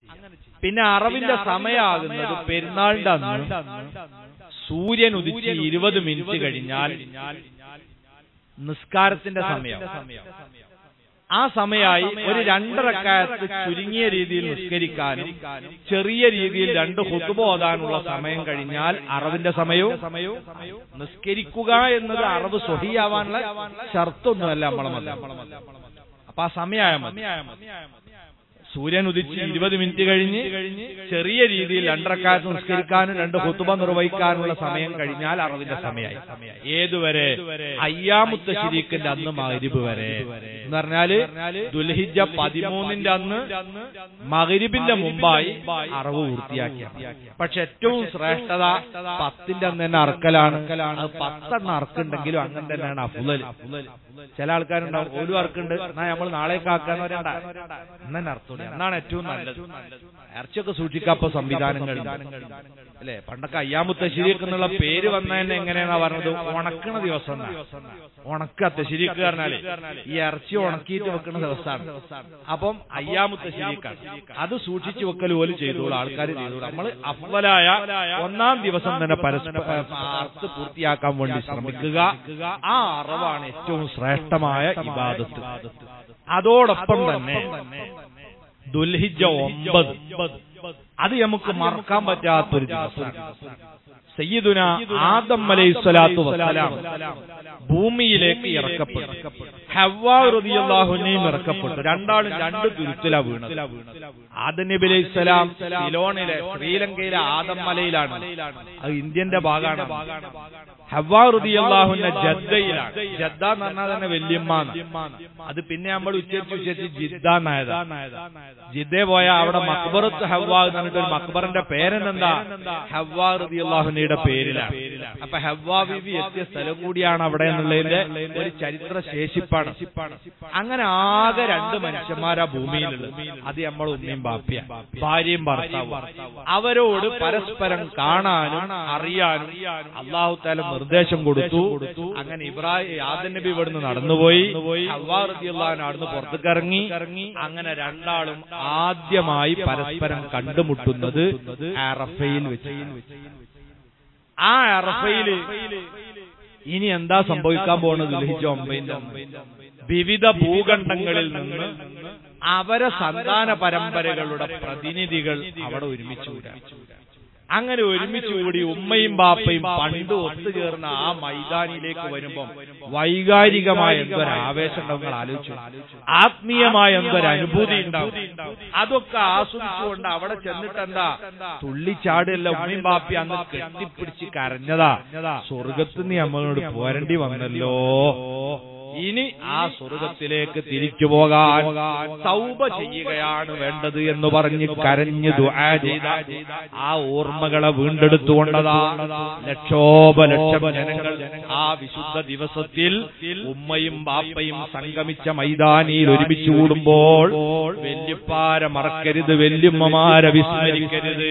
പിന്നെ അറവിന്റെ സമയമാകുന്നത് പെരുന്നാളിന്റെ അന്ന് സൂര്യൻ ഉദിച്ച് ഇരുപത് മിനിറ്റ് കഴിഞ്ഞാൽ നിസ്കാരത്തിന്റെ സമയം ആ സമയമായി ഒരു രണ്ടരക്കാലത്ത് ചുരുങ്ങിയ രീതിയിൽ നിസ്കരിക്കാനും ചെറിയ രീതിയിൽ രണ്ട് ഹുത്തുബ ഓതാനുള്ള സമയം കഴിഞ്ഞാൽ അറവിന്റെ സമയവും നിസ്കരിക്കുക എന്നത് അറവ് സ്വഹിയാവാനുള്ള ഷർത്തൊന്നുമല്ല നമ്മളെ മതം അപ്പൊ ആ സമയമായ മതി സൂര്യൻ ഉദിച്ച് ഇരുപത് മിനിറ്റ് കഴിഞ്ഞ് ചെറിയ രീതിയിൽ രണ്ടരക്കാലത്ത് നിസ്കരിക്കാനും രണ്ട് ഹുത്തുബ നിർവഹിക്കാനുള്ള സമയം കഴിഞ്ഞാൽ അറവിന്റെ സമയമായി ഏതുവരെ അയ്യാമുത്ത ശരീക്കിന്റെ അന്ന് മകരിബ് വരെ എന്ന് പറഞ്ഞാല് ദുൽഹിജ പതിമൂന്നിന്റെ അന്ന് മകരിബിന്റെ മുമ്പായി അറവ് പൂർത്തിയാക്കിയ പക്ഷെ ഏറ്റവും ശ്രേഷ്ഠത പത്തിന്റെ അന്ന് തന്നെ അറക്കലാണ് അത് പത്തെണ്ണം അറക്കുണ്ടെങ്കിലും അങ്ങനെ തന്നെയാണ് അഫുലൽ ചില ആൾക്കാരുണ്ടാവും ഒരു വർക്കുണ്ട് എന്നാ നമ്മൾ നാളേക്ക് ആക്കാന്ന് പറയണ്ട എന്നെ അർത്ഥം എന്നാണ് ഏറ്റവും നല്ലത് ഇറച്ചിയൊക്കെ സൂക്ഷിക്കാപ്പ സംവിധാനങ്ങൾ അല്ലെ പണ്ടൊക്കെ അയ്യാമുത്ത ശരിക്ക് എന്നുള്ള പേര് വന്നതന്നെ എങ്ങനെയാണെന്നാ പറഞ്ഞത് ഉണക്കണ ദിവസം എന്നാ. ഉണക്ക ശരിക്ക് പറഞ്ഞാല് ഈ ഇറച്ചി ഉണക്കിയിട്ട് വെക്കുന്ന ദിവസമാണ് അപ്പം അയ്യാമുത്ത ശരിക്കാണ് അത് സൂക്ഷിച്ചു വെക്കൽ പോലും ചെയ്തോളൂ ആൾക്കാർ ചെയ്തോളൂ നമ്മൾ അഫ്വലായ ഒന്നാം ദിവസം തന്നെ പരസ്പര അർത്ഥ പൂർത്തിയാക്കാൻ വേണ്ടി ശ്രമിക്കുക ആ അറിവാണ് ഏറ്റവും ശ്രേഷ്ഠമായ ഇബാദത്ത് അതോടൊപ്പം തന്നെ ദുൽഹിജ ഒമ്പത് അത് നമുക്ക് മറക്കാൻ പറ്റാത്തൊരു ദിവസമാണ് സയ്യിദുന ആദം അലൈഹി സ്വലാത്തു വസ്സലാം ഭൂമിയിലേക്ക് ഇറക്കപ്പെട്ടു ഹവ്വാ റളിയല്ലാഹുവിനെയും ഇറക്കപ്പെട്ടു രണ്ടാളും രണ്ട് തുരുത്തിലാ വീണത് ആദം നബി അലൈഹി സ്വലാം സിലോണിലെ ശ്രീലങ്കയിലെ ആദം മലയിലാണ് അത് ഇന്ത്യന്റെ ഭാഗമാണ് ഹവ്വാ റളിയല്ലാഹുവിന്റെ ജദ്ദയിലാണ് ജദ്ദ എന്ന് പറഞ്ഞാൽ തന്നെ വല്യമ്മ അത് പിന്നെ നമ്മൾ ഉച്ചരിച്ച് ഉച്ചരിച്ച് ജിദ്ദ എന്നായതാ ജിദ്ദെ പോയ അവിടെ മക്ബറത്ത് ഹവ്വാ എന്ന് പറഞ്ഞിട്ട് ഒരു മക്ബറിന്റെ പേരെന്താ ഹവ്വാ റളിയല്ലാഹുവിന്റെ പേരിലാണ് അപ്പൊ ഹവ്വാ ബിബി എത്തിയ സ്ഥലം കൂടിയാണ് അവിടെ എന്നുള്ളതിന്റെ ഒരു ചരിത്ര ശേഷിപ്പാണ് അങ്ങനെ ആകെ രണ്ട് മനുഷ്യന്മാരാ ഭൂമിയിലുള്ളത് അത് നമ്മൾ ഉമ്മയും ബാപ്പിയ ഭാര്യയും ഭർത്താവും അവരോട് പരസ്പരം കാണാനും അറിയാനും അള്ളാഹു താല നിർദ്ദേശം കൊടുത്തു അങ്ങനെ ഇബ്രാഹിം ആദം നബി ഇവിടുന്ന് നടന്നുപോയി ഹവ്വാ റളിയല്ലാഹു അവിടുന്ന് പുറത്തേക്ക് ഇറങ്ങി അങ്ങനെ രണ്ടാളും ആദ്യമായി പരസ്പരം കണ്ടുമുട്ടുന്നത് അറഫയിൽ വെച്ച് ആ അറഫയില് ഇനി എന്താ സംഭവിക്കാൻ പോകുന്നത് ദുൽഹിജ ഒമ്പതിന്റെ അന്ന്? വിവിധ ഭൂഖണ്ഡങ്ങളിൽ നിന്ന് അവരെ സന്താന പരമ്പരകളുടെ പ്രതിനിധികൾ അവിടെ ഒരുമിച്ച് കൂടാ അങ്ങനെ ഒരുമിച്ച് കൂടി ഉമ്മയും ബാപ്പയും പണ്ട് ഒത്തുചേർന്ന ആ മൈതാനിയിലേക്ക് വരുമ്പം വൈകാരികമായ എന്തൊരു ആവേശം ഉണ്ടാവും നിങ്ങൾ ആലോചിച്ചു ആത്മീയമായ എന്തൊരു അനുഭൂതി ഉണ്ടാവും അതൊക്കെ ആസ്വദിച്ചുകൊണ്ട് അവിടെ ചെന്നിട്ട് എന്താ തുള്ളിച്ചാടില്ല ഉമ്മയും ബാപ്പി അന്ന് കെട്ടിപ്പിടിച്ച് കരഞ്ഞതാ സ്വർഗത്തിൽ നിന്ന് നമ്മളോട് പോരേണ്ടി വന്നല്ലോ ഇനി ആ സ്വർഗത്തിലേക്ക് തിരിച്ചു പോകാൻ തൗബ ചെയ്യുകയാണ് വേണ്ടത് എന്ന് പറഞ്ഞ് കരഞ്ഞ് ദുആ ചെയ്ത ആ ഓർമ്മകളെ വീണ്ടെടുത്തുകൊണ്ടതാ ലക്ഷോപലക്ഷം ജനങ്ങൾ ആ വിശുദ്ധ ദിവസത്തിൽ ഉമ്മയും ബാപ്പയും സംഗമിച്ച മൈതാനിയിൽ ഒരുമിച്ച് കൂടുമ്പോൾ വല്യപ്പാര മറക്കരുത് വല്യമ്മമാരെ വിസ്മരിക്കരുത്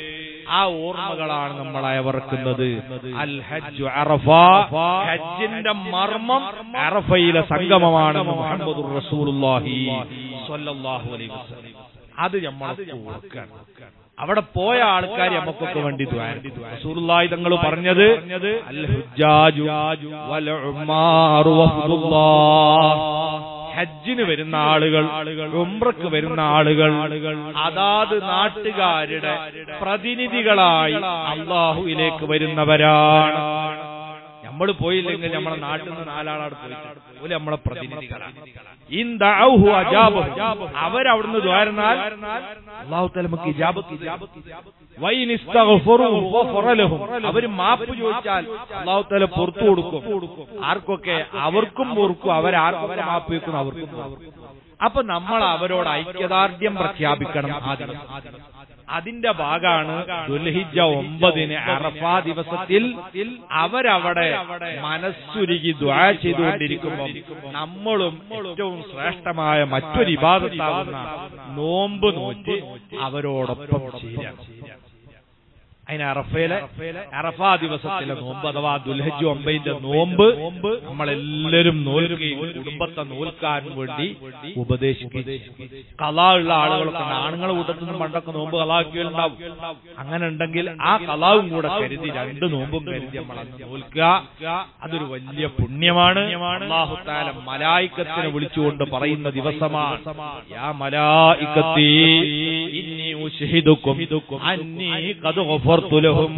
ആ ഓർമ്മകളാണ് നമ്മൾ അയവർക്കുന്നത് അൽ ഹജ്ജു അറഫ ഹജ്ജിന്റെ മർമ്മം അറഫയിലെ സംഗമമാണെന്ന് മുഹമ്മദ് റസൂലുള്ളാഹി സ്വല്ലല്ലാഹു അലൈഹി വസല്ലം അത് നമ്മളൊക്കെ ഓർക്കണം അവിടെ പോയ ആൾക്കാർ നമുക്കൊക്കെ വേണ്ടി റസൂലുള്ളാഹി തങ്ങൾ പറഞ്ഞത് അൽ ഹുജ്ജാജു വൽ ഉമ്മാറു വഫ്ദുല്ലാഹ് ഹജ്ജിന് വരുന്ന ആളുകൾ ഉംറക്ക് വരുന്ന ആളുകൾ അതാത് നാട്ടുകാരുടെ പ്രതിനിധികളായി അള്ളാഹുവിലേക്ക് വരുന്നവരാണ് നമ്മൾ പോയില്ലെങ്കിൽ നമ്മളെ നാട്ടിൽ നിന്ന് നാലാളാട് പോയിട്ട് പോലെ നമ്മളെ പ്രതിനിധികളാണ് ഇൻദഅഹു അജാബഹു. അവരവിടുന്ന് ദ്വാരുന്നാൽ അള്ളാഹു തല നമുക്ക് ഇജാബത്ത് വൈൻ ഇസ്തഗ്ഫറു ഗഫറ ലഹും. അവര് മാപ്പ് ചോദിച്ചാൽ അള്ളാഹു തല പുറത്തു കൊടുക്കും ആർക്കൊക്കെ അവർക്കും പൊറുക്കും അവരാർക്കൊക്കെ മാപ്പ് വെക്കുന്നു അവർക്കും പൊറുക്കും. അപ്പൊ നമ്മൾ അവരോട് ഐക്യദാർഢ്യം പ്രഖ്യാപിക്കണം ആദ്യം അതിന്റെ ഭാഗമാണ് ദുൽഹിജ ഒമ്പതിന് അറഫാ ദിവസത്തിൽ അവരവിടെ മനസ്സുരുകി ദ്വാ ചെയ്തുകൊണ്ടിരിക്കുമ്പോൾ നമ്മളും ഏറ്റവും ശ്രേഷ്ഠമായ മറ്റൊരു ഇബാദത്താവുന്ന നോമ്പ് നോറ്റ് അവരോടൊപ്പം ചേരാം അതിന് അറഫയിലെ അറഫ ദിവസത്തിലെ നോമ്പ് അഥവാ ദുൽഹജ് ഒമ്പതിന്റെ നോമ്പ് നമ്മളെല്ലാവരും നോൽക്കുകയും കുടുംബത്തെ നോൽക്കാൻ വേണ്ടി ഉപദേശിക്കുകയും കലാ ഉള്ള ആളുകളൊക്കെ ഉണ്ട്. ആണുങ്ങളെ കൂട്ടത്തിൽ നിന്ന് പണ്ടൊക്കെ നോമ്പ് കലാക്കിയുണ്ടാവും അങ്ങനെ ഉണ്ടെങ്കിൽ ആ കലാവും കൂടെ കരുതി രണ്ട് നോമ്പും കരുതി നമ്മൾ അന്ന് നോൽക്കുക അതൊരു വലിയ പുണ്യമാണ് അള്ളാഹുത്താല മലായിക്കത്തിനെ വിളിച്ചുകൊണ്ട് പറയുന്ന ദിവസമാണ് യാ മലായിക്കത്തി ഇന്നി ഉശ്ഹിദുക്കും അന്നീ ഖദ് ഗഫർതു ലഹും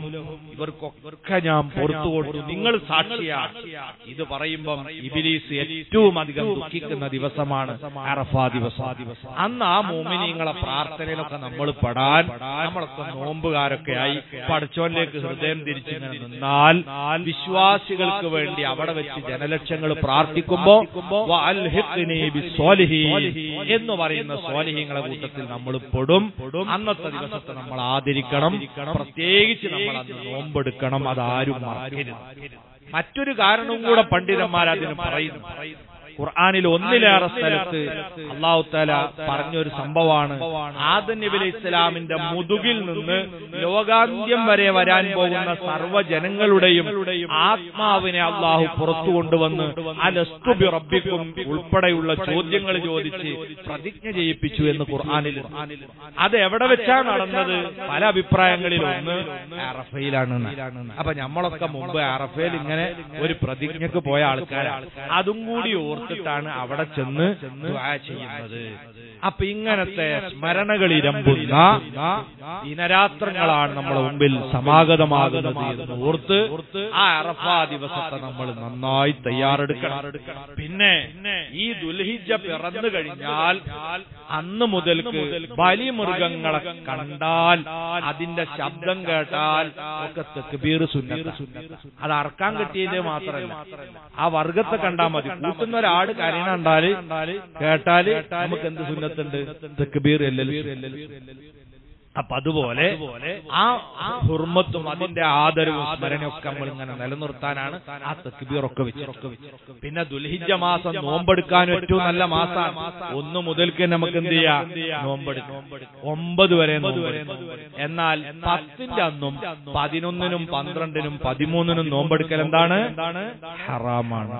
ഇവർക്കൊക്കെ ഞാൻ പുറത്തു കൊടുത്തു നിങ്ങൾ സാക്ഷിയാണ് ഇത് പറയുമ്പം ഇബിലീസ് ഏറ്റവും അധികം ദുഃഖിക്കുന്ന ദിവസമാണ് അറഫാ ദിവസം അന്ന് ആ മോമിനിങ്ങളെ പ്രാർത്ഥനയിലൊക്കെ നമ്മൾ പെടാൻ നമ്മളൊക്കെ നോമ്പുകാരൊക്കെ ആയി പഠിച്ചോനിലേക്ക് ഹൃദയം തിരിച്ചിങ്ങനെ നിന്നാൽ വിശ്വാസികൾക്ക് വേണ്ടി അവിടെ വെച്ച് ജനലക്ഷങ്ങൾ പ്രാർത്ഥിക്കുമ്പോ വഅൽഹിഖ്നി ബിസ്സാലിഹീൻ എന്ന് പറയുന്ന സ്വാലിഹീങ്ങളെ കൂട്ടത്തിൽ നമ്മൾ പെടും അന്നത്തെ ദിവസത്തെ നമ്മൾ ആദരിക്കണം പ്രത്യേകിച്ച് നമ്മൾ അന്ന് നോമ്പെടുക്കണം അതാരും മറക്കരുത് മറ്റൊരു കാരണവും കൂടെ പണ്ഡിതന്മാർ അതിന് പറയുന്നു ഖുർആാനിൽ ഒന്നിലേറെ സ്ഥലത്ത് അള്ളാഹു താല പറഞ്ഞൊരു സംഭവമാണ് ആദം നബി അലൈഹി ഇസ്ലാമിന്റെ മുതുകിൽ നിന്ന് ലോകാന്ത്യം വരെ വരാൻ പോകുന്ന സർവ്വജനങ്ങളുടെയും ആത്മാവിനെ അള്ളാഹു പുറത്തു കൊണ്ടുവന്ന് അലസ്തുബി റബ്ബിക്കും ഉൾപ്പെടെയുള്ള ചോദ്യങ്ങൾ ചോദിച്ച് പ്രതിജ്ഞ ചെയ്യിപ്പിച്ചു എന്ന് ഖുർആാനിൽ അത് എവിടെ വെച്ചാ നടന്നത് പല അഭിപ്രായങ്ങളിൽ ഒന്ന് അറഫയിലാണ് അപ്പൊ നമ്മളൊക്കെ മുമ്പ് അറഫയിൽ ഇങ്ങനെ ഒരു പ്രതിജ്ഞക്ക് പോയ ആൾക്കാരാണ് അതും കൂടി ഓർത്തിട്ടാണ് അവിടെ ചെന്ന് ദുആ ചെയ്യുന്നത് അപ്പൊ ഇങ്ങനത്തെ സ്മരണകൾ ഇരമ്പുന്ന ദിനരാത്രങ്ങളാണ് നമ്മുടെ മുമ്പിൽ സമാഗതമാകുന്നത് എന്ന് ഓർത്ത് ആ അറഫ ദിവസത്തെ നമ്മൾ നന്നായി തയ്യാറെടുക്കണം പിന്നെ ഈ ദുൽഹിജ പിറന്നു കഴിഞ്ഞാൽ അന്ന് മുതൽക്ക് ബലിമൃഗങ്ങളെ കണ്ടാൽ അതിന്റെ ശബ്ദം കേട്ടാൽ ഒക്കെ തെക്കുബീർ സുന്നത്ത അത് അറക്കാൻ കിട്ടിയത് മാത്രമല്ല ആ വർഗത്തെ കണ്ടാൽ മതി കൂട്ടുന്ന ഒരാട് കരയണ കണ്ടാല് കേട്ടാല് നമുക്ക് എന്ത് സുന്നത്തുണ്ട് തെക്കുബീർ എൽ അപ്പൊ അതുപോലെ ആ ഹുർമത്തും അതിന്റെ ആദരവും സ്മരണയൊക്കെ നമ്മൾ ഇങ്ങനെ നിലനിർത്താനാണ് ആ തക്ബീറൊക്കെ വെച്ച് പിന്നെ ദുൽഹിജ മാസം നോമ്പെടുക്കാൻ ഏറ്റവും നല്ല മാസമാണ് ഒന്ന് മുതൽക്ക് നമുക്ക് എന്ത് ചെയ്യാം നോമ്പെടുക്കാം ഒമ്പത് വരെ നോമ്പെടുക്കാം എന്നാൽ പത്തിന്റെ അന്നും പതിനൊന്നിനും പന്ത്രണ്ടിനും പതിമൂന്നിനും നോമ്പെടുക്കൽ എന്താണ് ഹറാമാണ്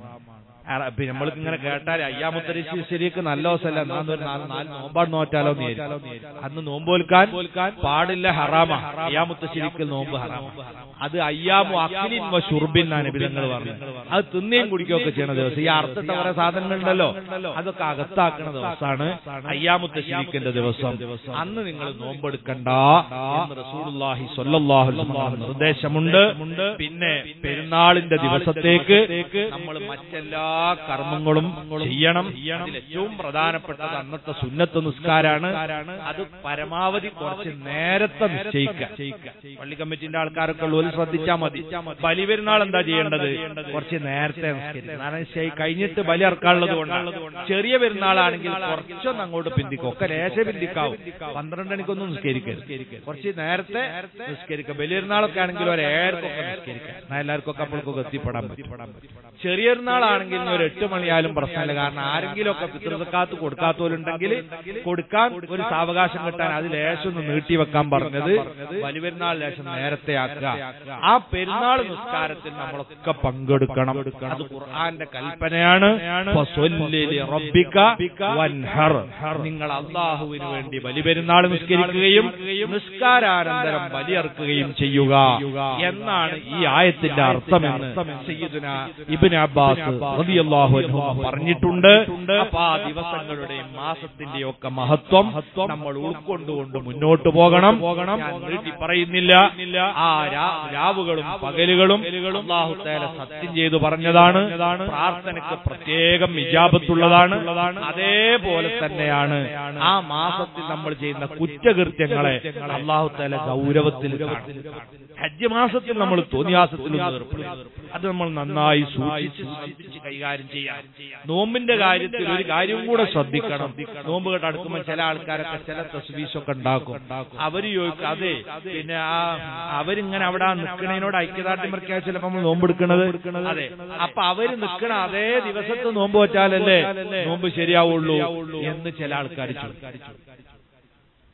അറ- പിന്നെ നമ്മൾക്ക് ഇങ്ങനെ കേട്ടാൽ അയ്യാമുത്തരി ശരിക്ക് നല്ല ദിവസമല്ല എന്നാ ഒരു നാല് നാല് നോമ്പാട് നോറ്റാലോ എന്ന് വിചാരിക്കും. അന്ന് നോമ്പ് പോൽക്കാൻ പാടില്ല ഹറാമ അയ്യാമുത്ത ശരിക്കൽ നോമ്പ് ഹറാമ അത് അയ്യാമു അഖിലിൻ വ ഷുർബിൻ എന്നാണ് ബിലങ്ങൾ പറഞ്ഞത് അത് തിന്നുകയും കുടിക്കുകയൊക്കെ ചെയ്യണ ദിവസം ഈ അർത്ഥത്തെ കുറെ സാധനങ്ങളുണ്ടല്ലോ അതൊക്കെ അകത്താക്കണ ദിവസമാണ് അയ്യാമുത്ത ശരിക്കന്റെ ദിവസം അന്ന് നിങ്ങൾ നോമ്പെടുക്കണ്ട എന്ന് റസൂലുള്ളാഹി സ്വല്ലല്ലാഹു അലൈഹി വസല്ലം നിർദ്ദേശമുണ്ട് പിന്നെ പെരുന്നാളിന്റെ ദിവസത്തേക്ക് നമ്മൾ മറ്റെല്ലാ കർമ്മങ്ങളും ചെയ്യണം അതിൽ ഏറ്റവും പ്രധാനപ്പെട്ടത് അന്നത്തെ സുന്നത്ത് നിസ്കാരാണ് അത് പരമാവധി കുറച്ച് നേരത്തെ നിശ്ചയിക്കുക പള്ളി കമ്മിറ്റിന്റെ ആൾക്കാരൊക്കെ ഉള്ളവർ ശ്രദ്ധിച്ചാൽ മതി ബലി പെരുന്നാൾ എന്താ ചെയ്യേണ്ടത് കുറച്ച് നേരത്തെ നിസ്കരിക്കുക കാരണം ശരി കഴിഞ്ഞിട്ട് ബലി ഇറക്കാനുള്ളത് കൊണ്ടാണ് ചെറിയ പെരുന്നാളാണെങ്കിൽ കുറച്ചൊന്ന് അങ്ങോട്ട് പിന്തിക്കും ഒക്കെ ലേശ പിന്തിക്കാവും പന്ത്രണ്ട് മണിക്കൊന്നും നിസ്കരിക്കരുത് കുറച്ച് നേരത്തെ നിസ്കരിക്കുക ബലി പെരുന്നാളൊക്കെ ആണെങ്കിൽ ഒരു ഏഴരക്കൊക്കെ നിസ്കരിക്കാം എന്നാൽ എല്ലാവർക്കും ഒക്കെ അപ്പോഴൊക്കെ എത്തിപ്പെടാൻ പറ്റും ചെറിയ പെരുന്നാളാണെങ്കിൽ ഇനി ഒരു എട്ട് മണിയായാലും പ്രശ്നമില്ല കാരണം ആരെങ്കിലും ഒക്കെ പിതൃസക്കാത്ത് കൊടുക്കാത്തവരുണ്ടെങ്കിൽ കൊടുക്കാൻ ഒരു സാവകാശം കിട്ടാൻ അത് ലേശം ഒന്ന് നീട്ടി വെക്കാൻ പറഞ്ഞത് വലിയ പെരുന്നാൾ ലേശം നേരത്തെ ആക്കുക ആ പെരുന്നാൾ നിസ്കാരത്തിൽ നമ്മളൊക്കെ പങ്കെടുക്കണം അത് ഖുർആന്റെ കൽപ്പനയാണ് ഫസ്വല്ലി ലിറബ്ബിക വൻഹർ. നിങ്ങൾ അള്ളാഹുവിന് വേണ്ടി ബലി പെരുന്നാൾ നിസ്കരിക്കുകയും നിസ്കാരാനന്തരം ബലിയർക്കുകയും ചെയ്യുക എന്നാണ് ഈ ആയത്തിന്റെ അർത്ഥമെന്ന് സയ്യിദുന ഇബ്നു അബ്ബാസ് റളിയല്ലാഹു അൻഹു പറഞ്ഞിട്ടുണ്ട് അപ്പൊ ആ ദിവസങ്ങളുടെയും മാസത്തിന്റെയും ഒക്കെ മഹത്വം നമ്മൾ ഉൾക്കൊണ്ടുകൊണ്ട് മുന്നോട്ട് പോകണം ഞാൻ നീട്ടി പറയുന്നില്ല ആ രാ- രാവുകളും പകലുകളും അള്ളാഹു തആല സത്യം ചെയ്തു പറഞ്ഞതാണ് പ്രാർത്ഥനയ്ക്ക് പ്രത്യേകം ഇജാബത്തുള്ളതാണ് അതേപോലെ തന്നെയാണ് ആ മാസത്തിൽ നമ്മൾ ചെയ്യുന്ന കുറ്റകൃത്യങ്ങളെ അള്ളാഹു തആല ഗൗരവത്തിൽ കാണും. ഹജ്ജ് മാസത്തിൽ നമ്മൾ തോന്നിയാസത്തിൽ അത് നമ്മൾ നന്നായി സൂക്ഷിച്ച് ശ്രദ്ധിച്ച് കൈകാര്യം ചെയ്യാം നോമ്പിന്റെ കാര്യത്തിൽ ഒരു കാര്യവും കൂടെ ശ്രദ്ധിക്കണം നോമ്പ് കേട്ട് അടുക്കുമ്പോൾ ചില ആൾക്കാരൊക്കെ ചില തസ്വീസൊക്കെ ഉണ്ടാക്കും അവര് ചോദിക്കും അതെ പിന്നെ ആ അവരിങ്ങനെ അവിടെ നിൽക്കണതിനോട് ഐക്യദാർഢ്യം പ്രഖ്യാപിച്ച് ചിലപ്പോൾ നമ്മൾ നോമ്പ് എടുക്കണത് അതെ അപ്പൊ അവര് നിൽക്കണ അതേ ദിവസത്തെ നോമ്പ് വെച്ചാലല്ലേ നോമ്പ് ശരിയാവുള്ളൂ എന്ന് ചില ആൾക്കാർ ചോദിക്കും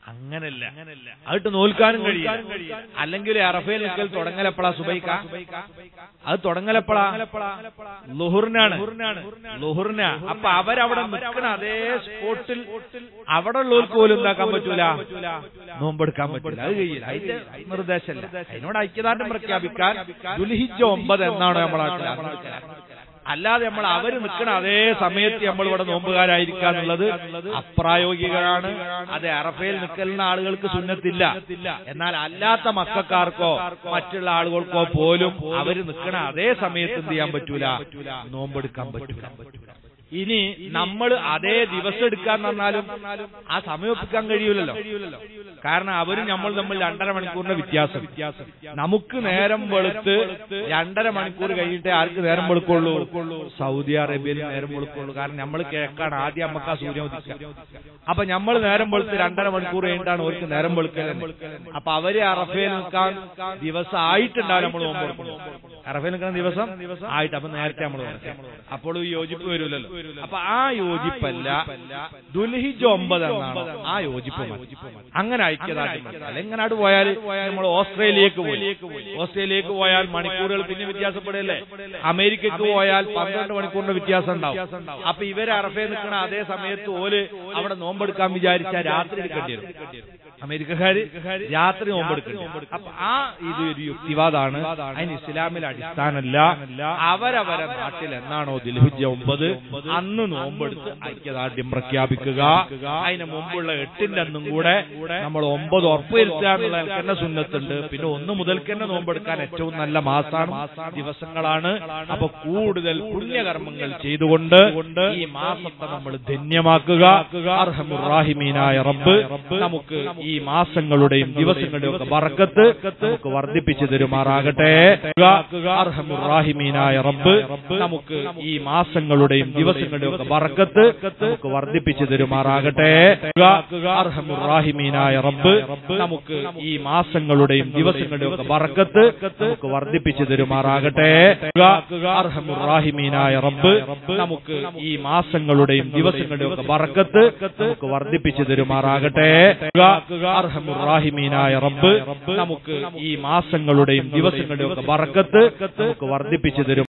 അങ്ങനല്ല അതിട്ട് നോൽക്കാനും കഴിയില്ല അല്ലെങ്കിൽ അറഫയിൽ നിൽക്കൽ തുടങ്ങലപ്പളാ സുബൈക്ക അത് തുടങ്ങലപ്പളാ ലുഹുറിനാണ് ലുഹുറിന അപ്പൊ അവരവിടെ നിൽക്കണ അതേ സ്പോട്ടിൽ അവിടെ ഉള്ളവർക്ക് പോലും എന്താക്കാൻ പറ്റൂല നോമ്പെടുക്കാൻ പറ്റൂല അത് കഴിയില്ല അതിന്റെ നിർദ്ദേശമല്ല അതിനോട് ഐക്യദാർഢ്യം പ്രഖ്യാപിക്കാൻ ദുൽഹിജ ഒമ്പത് എന്നാണ് നമ്മളെ അല്ലാതെ നമ്മൾ അവര് നിൽക്കണ അതേ സമയത്ത് നമ്മൾ ഇവിടെ നോമ്പുകാരായിരിക്കുക എന്നുള്ളത് അപ്രായോഗികമാണ് അത് അറഫയിൽ നിൽക്കുന്ന ആളുകൾക്ക് സുന്നത്തില്ല എന്നാൽ അല്ലാത്ത മക്കാർക്കോ മറ്റുള്ള ആളുകൾക്കോ പോലും അവര് നിൽക്കണ അതേ സമയത്ത് എന്ത് ചെയ്യാൻ പറ്റൂല നോമ്പെടുക്കാൻ പറ്റൂല ഇനി നമ്മൾ അതേ ദിവസം എടുക്കാൻ പറഞ്ഞാലും ആ സമയം ഒപ്പിക്കാൻ കഴിയൂലല്ലോ കാരണം അവരും നമ്മൾ തമ്മിൽ രണ്ടര മണിക്കൂറിന്റെ വ്യത്യാസം നമുക്ക് നേരം വെളുത്ത് രണ്ടര മണിക്കൂർ കഴിഞ്ഞിട്ടേ ആർക്ക് നേരം വെളുക്കുള്ളൂ സൗദി അറേബ്യയിൽ നേരം വെളുക്കുള്ളൂ കാരണം നമ്മൾ കിഴക്കാണ് ആദ്യം നമുക്ക് ആ സൂര്യൻ ഉദിക്കുക അപ്പൊ നമ്മൾ നേരം വെളുത്ത് രണ്ടര മണിക്കൂർ കഴിഞ്ഞിട്ടാണ് അവർക്ക് നേരം വെളുക്കൽ അപ്പൊ അവര് അറഫയിൽ നിൽക്കാൻ ദിവസം ആയിട്ടുണ്ടാവും നമ്മൾ നോമ്പ് കൊടുക്കുന്നത് അറഫയിൽ നിൽക്കുന്ന ദിവസം ആയിട്ട് അപ്പൊ നേരത്തെ നമ്മൾ അപ്പോൾ ഈ യോജിപ്പ് വരൂലല്ലോ അപ്പൊ ആ യോജിപ്പല്ല ദുൽഹിജ് ഒമ്പത് എന്നാണ് ആ യോജിപ്പ് മതി. അങ്ങനെ ഐക്യദാർഢ്യം മതി. അല്ലെങ്കിൽ ഇങ്ങനെ അവിടെ പോയാൽ നമ്മൾ ഓസ്ട്രേലിയക്ക് പോയി ഓസ്ട്രേലിയക്ക് പോയാൽ മണിക്കൂറുകൾ പിന്നെ വ്യത്യാസപ്പെടല്ലേ അമേരിക്കക്ക് പോയാൽ പന്ത്രണ്ട് മണിക്കൂറിന്റെ വ്യത്യാസം ഉണ്ടാവും അപ്പൊ ഇവര് അറഫയിൽ നിൽക്കുന്ന അതേ സമയത്ത് ഓല് അവിടെ നോമ്പെടുക്കാൻ വിചാരിച്ചാൽ രാത്രി എടുക്കേണ്ടി വരും അമേരിക്കക്കാര് രാത്രി നോമ്പെടുക്കുന്നു അപ്പൊ ആ ഇത് ഒരു യുക്തിവാദാണ് അതിന് ഇസ്ലാമിൽ അടിസ്ഥാനമല്ല അവരവരെ നാട്ടിൽ എന്നാണോ ദിൽഹിജ ഒമ്പത് അന്ന് നോമ്പെടുത്ത് ഐക്യദാർഢ്യം പ്രഖ്യാപിക്കുക അതിന് മുമ്പുള്ള എട്ടിന്റെ അന്നും കൂടെ നമ്മൾ ഒമ്പത് ഉറപ്പുവരുത്തുക എന്നുള്ള തന്നെ സുന്നത്തുണ്ട് പിന്നെ ഒന്ന് മുതൽക്ക് തന്നെ നോമ്പെടുക്കാൻ ഏറ്റവും നല്ല മാസമാണ് ദിവസങ്ങളാണ് അപ്പൊ കൂടുതൽ പുണ്യകർമ്മങ്ങൾ ചെയ്തുകൊണ്ട് ഈ മാസത്തെ നമ്മൾ ധന്യമാക്കുക അർഹമുറാഹിമീനായ റബ്ബ് നമുക്ക് ഈ മാസങ്ങളുടെയും ദിവസങ്ങളുടെയും ഒക്കെ ബറക്കത്ത് നമുക്ക് വർദ്ധിപ്പിച്ചു തരുമാറാകട്ടെ അർഹമുറാഹിമീനായ റബ്ബ് നമുക്ക് ഈ മാസങ്ങളുടെയും ദിവസങ്ങളുടെയും ഒക്കെ ബറക്കത്ത് നമുക്ക് വർദ്ധിപ്പിച്ചു തരുമാറാകട്ടെ അർഹമുറാഹിമീനായ റബ്ബ് നമുക്ക് ഈ മാസങ്ങളുടെയും ദിവസങ്ങളുടെയും ഒക്കെ ബറക്കത്ത് നമുക്ക് വർദ്ധിപ്പിച്ചു തരുമാറാകട്ടെ അർഹമുറാഹിമീനായ റബ്ബ് നമുക്ക് ഈ മാസങ്ങളുടെയും ദിവസങ്ങളുടെയും ഒക്കെ ബറക്കത്ത് നമുക്ക് വർദ്ധിപ്പിച്ചു തരുമാറാകട്ടെ അർഹമുറാഹിമീനായ റബ്ബ് നമുക്ക് ഈ മാസങ്ങളുടെയും ദിവസങ്ങളുടെയും ഒക്കെ ബറക്കത്ത് നമുക്ക് വർദ്ധിപ്പിച്ചു തരും